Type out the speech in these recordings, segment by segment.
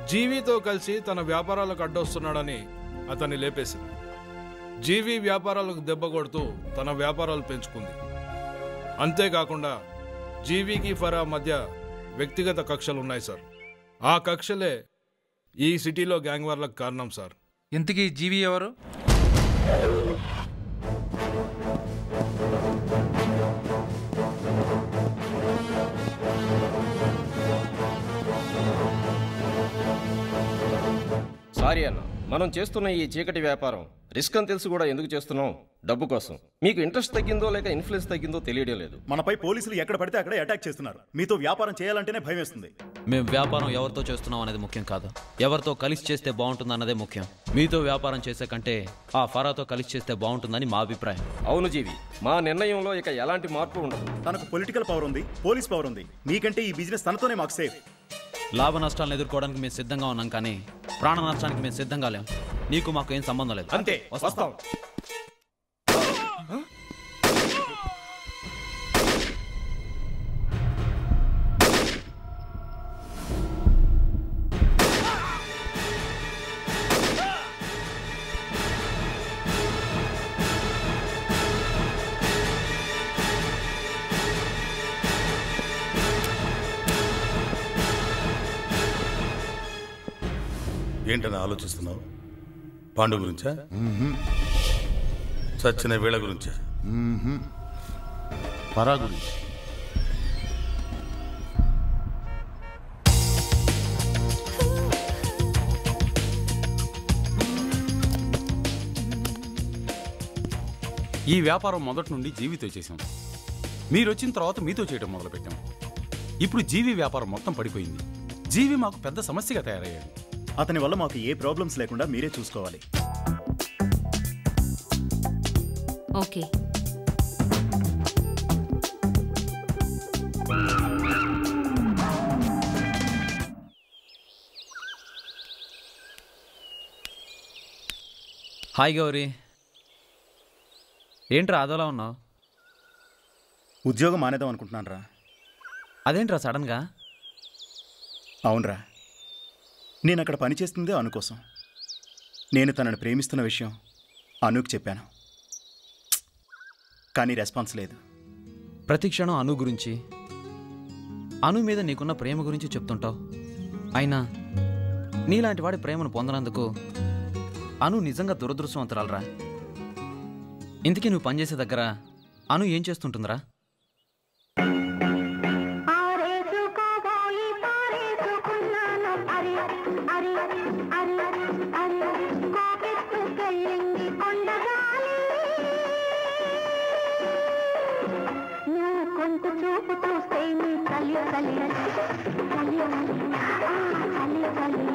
జీవితో కలిసి తన వ్యాపారాలకు అడ్డొస్తున్నాడని అతన్ని లేపేసింది జీవి వ్యాపారాలకు దెబ్బ కొడుతూ తన వ్యాపారాలు పెంచుకుంది అంతేకాకుండా జీవికి ఫరా మధ్య వ్యక్తిగత కక్షలు ఉన్నాయి సార్ ఆ కక్షలే ఈ సిటీలో గ్యాంగ్ వార్లకు కారణం సార్ ఇంతకీ జీవి ఎవరు సారీ అన్న మనం చేస్తున్న ఈ చీకటి వ్యాపారం రిస్క్ అని తెలిసి కూడా ఎందుకు చేస్తున్నాం డబ్బు కోసం మీకు ఇంట్రెస్ట్ తగ్గిందో లేక ఇన్ఫ్లుయెన్స్ తగ్గిందో తెలియడం లేదు మనపై పోలీసులు ఎక్కడ పడితే అక్కడే అటాక్ చేస్తున్నారు మీతో వ్యాపారం చేయాలంటేనే భయం వేస్తుంది మేము వ్యాపారం ఎవరితో చేస్తున్నాం అనేది ముఖ్యం కాదు ఎవరితో కలిసి చేస్తే బాగుంటుంది అన్నదే ముఖ్యం మీతో వ్యాపారం చేసే కంటే ఆ ఫరాతో కలిసి చేస్తే బాగుంటుందని మా అభిప్రాయం అవును జీవి మా నిర్ణయంలో ఇక ఎలాంటి మార్పు ఉండదు తనకు పొలిటికల్ పవర్ ఉంది పోలీస్ పవర్ ఉంది మీకంటే ఈ బిజినెస్ తనతోనే మాకు సేఫ్ లాభ నష్టాలను ఎదుర్కోవడానికి మేము సిద్ధంగా ఉన్నాం కానీ ప్రాణ నష్టానికి మేము సిద్ధంగా లేం నీకు మాకు ఏం సంబంధం లేదు అంతే వస్తాం ఏంటని ఆలోచిస్తున్నావు పాండు గురించా చచ్చిన వీళ్ళ గురించా పరా గురించి ఈ వ్యాపారం మొదటి నుండి జీవితో చేశాం మీరు వచ్చిన తర్వాత మీతో చేయడం మొదలుపెట్టాం ఇప్పుడు జీవి వ్యాపారం మొత్తం పడిపోయింది జీవి మాకు పెద్ద సమస్యగా తయారయ్యాడు అతని వల్ల మాకు ఏ ప్రాబ్లమ్స్ లేకుండా మీరే చూసుకోవాలి ఓకే హాయ్ గౌరీ ఏంట్రా అదోలా ఉన్నావు ఉద్యోగం మానేద్దాం అనుకుంటున్నాను రా అదేంట్రా సడన్గా అవునరా నేను అక్కడ పనిచేస్తుందే అను కోసం నేను తనను ప్రేమిస్తున్న విషయం అనుకు చెప్పాను కానీ రెస్పాన్స్ లేదు ప్రతి క్షణం అను గురించి అను మీద నీకున్న ప్రేమ గురించి చెప్తుంటావు అయినా నీలాంటి వాడి ప్రేమను పొందనందుకు అను నిజంగా దురదృష్టవంతురాలరా ఇంతకీ నువ్వు పనిచేసే దగ్గర అను ఏం చేస్తుంటుందిరా కొంత చూపు చూస్తే నీ చలి చలి చలి చలి చలి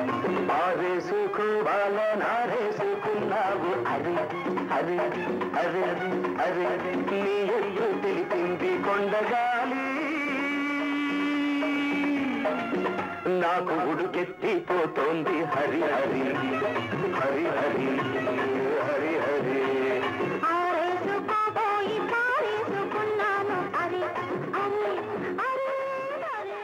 ఆరేసుకోవాలనారేసుకున్నావు అరి అరి అరి అరి నీ ఎల్లు తెలిపింది కొండగాలి నాకు ఉడుకెత్తిపోతోంది హరి హరి హరి హరి హరి హరి ఆరేసుకోబోయి పారేసుకున్నాను అరి అరి అరి అరి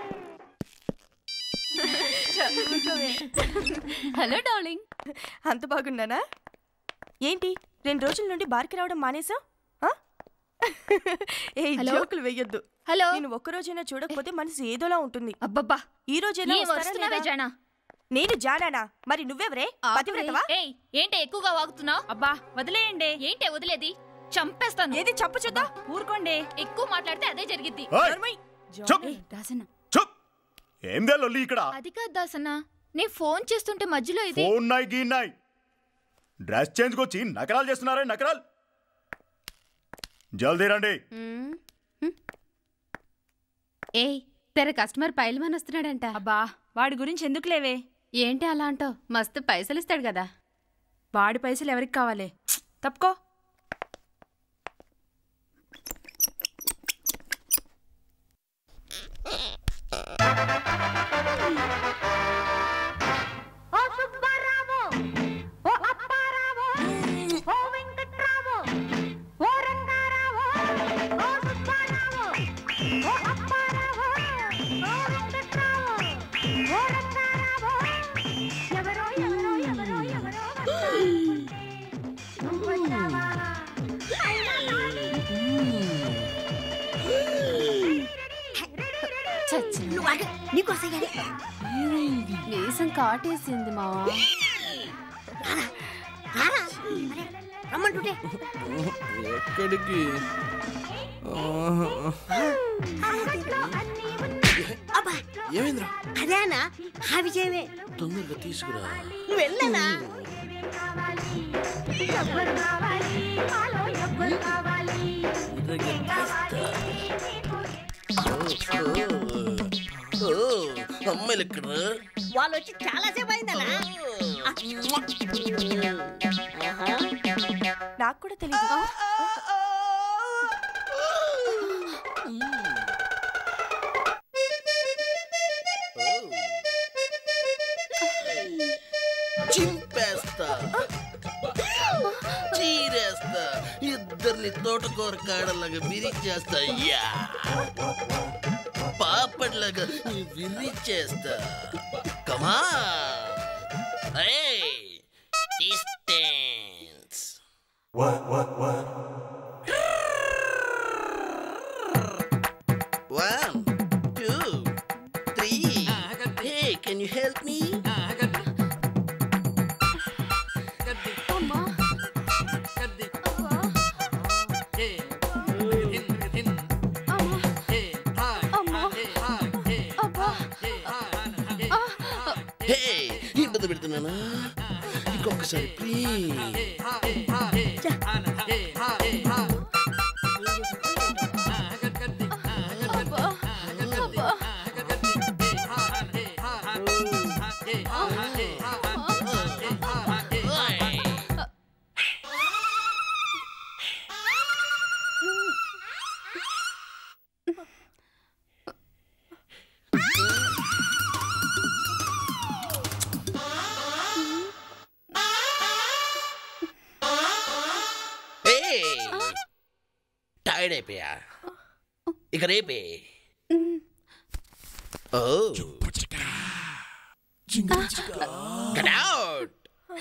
హలో డార్లింగ్ అంత బాగున్నానా ఏంటి రెండు రోజుల నుండి బార్కి రావడం మానేసా ఏ హలో? జోకులు వెయ్యొద్దు హలో నేను ఒక్క రోజైనా చూడకపోతే మనసు ఏదోలా ఉంటుంది అబ్బబ్బా ఈ రోజైనా ఏం వస్తారా వస్తున్నావే లేదా? జానా నేను జానానా మరి నువ్వెవరే పతివ్రతవా ఏయ్ ఏంటి ఎక్కువగా వాగుతున్నావు అబ్బా వదిలేయండి ఏంటి వదిలేది చంపేస్తాను ఏది చంపు చూద్దాం ఊరుకోండి ఎక్కువ మాట్లాడితే అదే జరిగిద్ది ఓయ్! నోర్మై. చెప్. ఏయ్, దాసన్న చెప్ ఏందే లొల్లి ఇక్కడ అది కాదు దాసన్న నేను ఫోన్ చేస్తుంటే మధ్యలో ఇది ఫోన్ నాయ్ గీ నాయ్ డ్రెస్ చేంజ్కి వచ్చి నకరాలు చేస్తున్నారే నకరాలు జల్దీ రండి ఏయ్ తెర కస్టమర్ పైల్మాన్ వస్తున్నాడంట అబ్బా వాడి గురించి ఎందుకు లేవే ఏంటి అలా అంటావు మస్తు పైసలు ఇస్తాడు కదా వాడి పైసలు ఎవరికి కావాలి తప్పుకో ఓ సుబ్బారావు ఓ అప్పారావు ఓ వెంకట్రావు ఓ రంగారావు ఓ సుబ్బారావు ఓ అప్పారావు ఓ వెంకట్రావు ఓ రంగారావు మీసం కాటేసింది మావా రమ్మంటుంటే ఎక్కడికి అబ్బా ఏమైందిరా అదేనా ఆ విజయమే తొందరగా తీసుకురా వెళ్ళనా ఓ, అమ్మాయిలు ఎక్కడ వాళ్ళు వచ్చి చాలా సేపు అయిందనా నాకు కూడా తెలియదు చింపేస్తా చీరేస్తా ఇద్దరిని తోటకూర కాడలాగా విరిచేస్తా యా పాపడ్లాగా విరిచేస్తా కమా distance One, two, three. Hey, can you help me? Hey ఇబ్బంది పెడుతున్నానా ఇంకొకసారి ప్లీజ్ టైర్డ్ అయిపోయా ఇక రేపే ఓ Get out!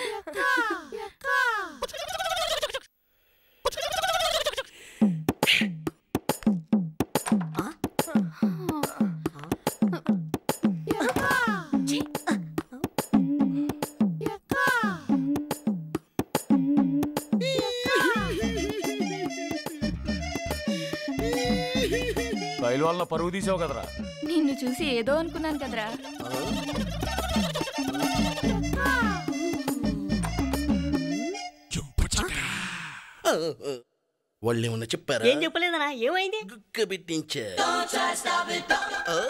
రైలు వల్ల పరుగు తీసావు కదరా నిన్ను చూసి ఏదో అనుకున్నాను కదరా వాళ్ళు ఏమన్నా చెప్పారా ఏం చెప్పలేదనా ఏమైంది గుక్క పెట్టించా ఓ.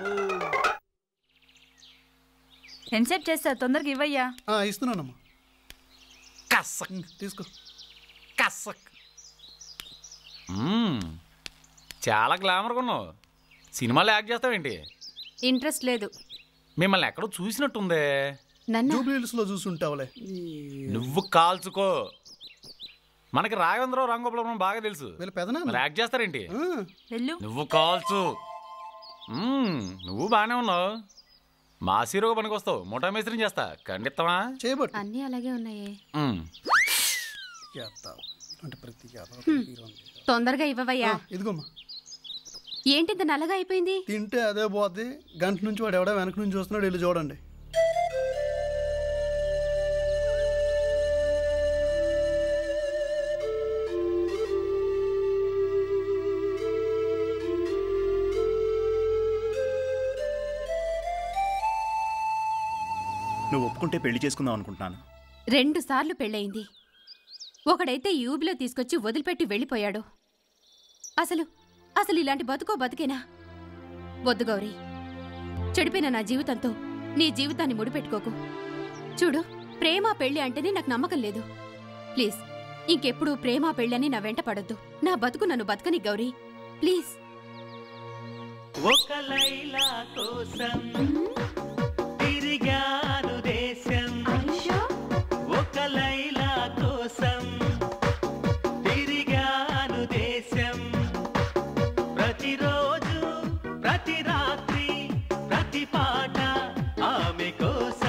ఎంతసేపు చేస్తా తొందరగా ఇవ్వయ్యా ఇస్తున్నానమ్మా కసక్ తీసుకో కసక్ మ్మ్. చాలా గ్లామర్గా ఉన్నావు సినిమాలో యాక్ట్ చేస్తావేంటి ఇంట్రెస్ట్ లేదు మిమ్మల్ని ఎక్కడో చూసినట్టుందే నన్ను జూబ్లీహిల్స్ లో చూసుంటావులే నువ్వు కాల్చుకో మనకి రాఘవేంద్రరావు రంగోపలం బాగా తెలుసు వీళ్ళ పెదనాన్న. మరి యాక్ట్ చేస్తారేంటి వెళ్ళు నువ్వు కాల్చు మ్మ్, నువ్వు బాగానే ఉన్నావు మా సీరోగా పనికొస్తావు ముఠా మేస్త్రిని చేస్తా ఖండిస్తావా చేయబట్టు అన్నీ అలాగే ఉన్నాయే మ్మ్. చేస్తావు అంటే ప్రతి యాదవ హ్మ్. హీరో ఉంది. తొందరగా ఇవ్వవయ్యా ఆ, ఇదిగోమ్మా ఏంటి ఇంత నల్లగా అయిపోయింది తింటే అదే పోద్ది గంట నుంచి వాడు ఎవడో వెనక నుంచి చూస్తున్నాడు వెళ్ళి చూడండి నువ్వు ఒప్పుకుంటే పెళ్లి చేసుకుందాం అనుకుంటున్నాను రెండు సార్లు పెళ్ళయింది ఒకడైతే యూబిలో తీసుకొచ్చి వదిలిపెట్టి వెళ్ళిపోయాడు అసలు అసలు ఇలాంటి బతుకో బతికేనా వద్దు గౌరీ చెడిపోయిన నా జీవితంతో నీ జీవితాన్ని ముడిపెట్టుకోకు చూడు ప్రేమ పెళ్లి అంటేనే నాకు నమ్మకం లేదు ప్లీజ్ ఇంకెప్పుడు ప్రేమ పెళ్ళని నా వెంట పడొద్దు నా బతుకు నన్ను బతకని గౌరీ ప్లీజ్ ఒక లైలా కోసం తిరిగాను దేశం ఒక లైలా కోసం తిరిగాను దేశం ప్రతిరోజు ప్రతి రాత్రి ప్రతి పాట ఆమె కోసం